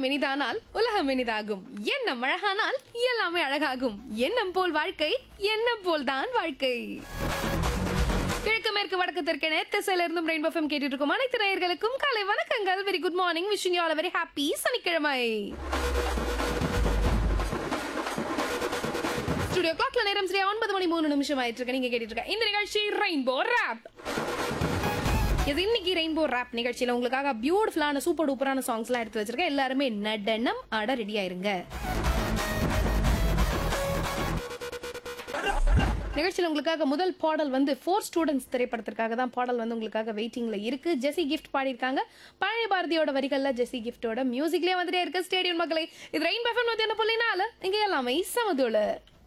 உள்ளம் இனிதானால் உலகம் இனிதாகும் எண்ணம் அழகானால் எல்லாமே அழகாகும் எண்ணம் போல் வாழ்க்கை எண்ணம் போல் தான் வாழ்க்கை கிழக்கு மேற்கு வடக்கு தெற்கென திசையில இருந்தும் ரெயின்போ ஃபம் கேட்டுட்டு இருக்கும் அனைத்து நேயர்களுக்கும் காலை வணக்கங்கள் very good morning wishing you all very happy சனிக்கிழமை ஸ்டுடியோ கிளாக்ல நேரம் சரியா ஒன்பது மணி மூணு நிமிஷம் ஆயிட்டு இருக்கு நீங்க கேட்டுட்டு இருக்க இந்த நிகழ்ச்சி ரெயின்போ ரேப் இது இன்னைக்கு ரெயின்போ ரேப் நிகழ்ச்சியில உங்களுக்காக பியூட்டிஃபுல்லான சூப்பர் டூப்பரான சாங்ஸ் எல்லாம் எடுத்து வச்சிருக்கேன் எல்லாருமே நடனம் ஆட ரெடி ஆயிருங்க நிகழ்ச்சியில் உங்களுக்காக முதல் பாடல் வந்து ஃபோர் ஸ்டூடெண்ட்ஸ் திரைப்படத்திற்காக தான் பாடல் வந்து உங்களுக்காக வெயிட்டிங்ல இருக்கு ஜெசி கிஃப்ட் பாடியிருக்காங்க பழைய பாரதியோட வரிகள்ல ஜெசி கிஃப்டோட மியூசிக்லயே வந்துட்டே இருக்கு ஸ்டேடியம் மக்களை இது ரெயின் பஃபன் நூத்தி ஒன்று புள்ளி நாலு இங்க எல்லாமே சமதுள்ள